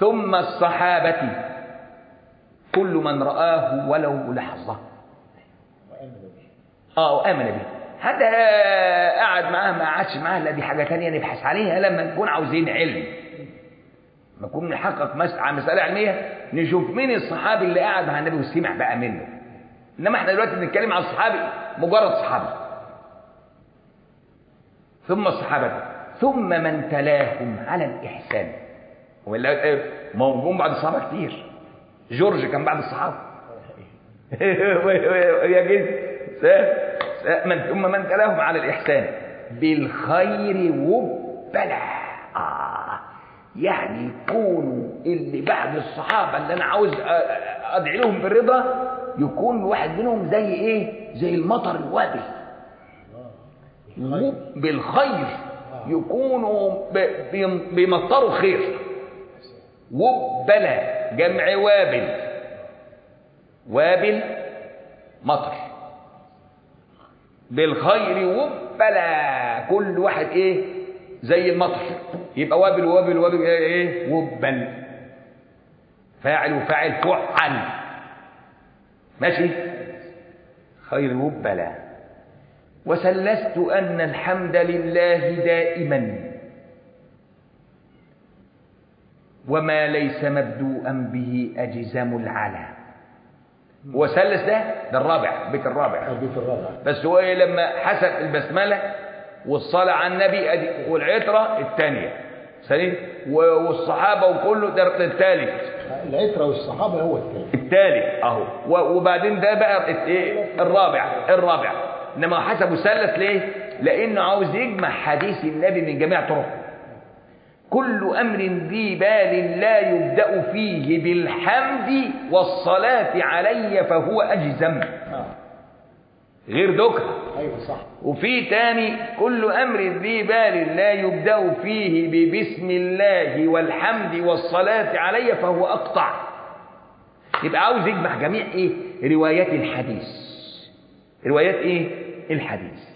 ثم الصحابة كل من رآه ولو لحظة وآمن به اه وآمن به حتى قعد معاه ما قعدش معاه لا دي حاجة تانية نبحث عليها لما نكون عاوزين علم لما نكون نحقق مس- عن مسألة علمية نشوف مين الصحابي اللي قعد مع النبي وسمع بقى منه إنما احنا دلوقتي بنتكلم عن الصحابي مجرد صحابي ثم الصحابة ثم من تلاهم على الإحسان ولا إيه؟ ما هو جم بعد الصحابة كتير جورج كان بعد الصحابة يا جد س- س- من ثم من تلاهم على الإحسان بالخير وبلا آه يعني يكونوا اللي بعد الصحابة اللي أنا عاوز أ- أ- أدعي لهم بالرضا يكون واحد منهم زي إيه؟ زي المطر الوابل بالخير. بالخير يكونوا ب- بيم- بيمطروا خير وبلا جمع وابل وابل مطر بالخير وبلا كل واحد ايه زي المطر يبقى وابل وابل وابل ايه, إيه؟ وبل فاعل وفاعل فعل ماشي خير وبلا وسلست أن الحمد لله دائما وما ليس مبدوءا به أجزم العلا وسلس ده ده الرابع بيت الرابع البيت الرابع بس هو إيه لما حسب البسملة والصلاة على النبي أدي والعطرة الثانية سليم و- والصحابة وكله ده الثالث العترة والصحابة هو الثالث الثالث اهو و- وبعدين ده بقى الت- ايه الرابع الرابع انما حسب مثلث ليه لانه عاوز يجمع حديث النبي من جميع طرقه كل امر ذي بال لا يبدا فيه بالحمد والصلاه علي فهو اجزم آه. غير دكها أيوة صح وفي تاني كل امر ذي بال لا يبدا فيه ببسم الله والحمد والصلاه علي فهو اقطع يبقى عاوز يجمع جميع ايه روايات الحديث روايات ايه الحديث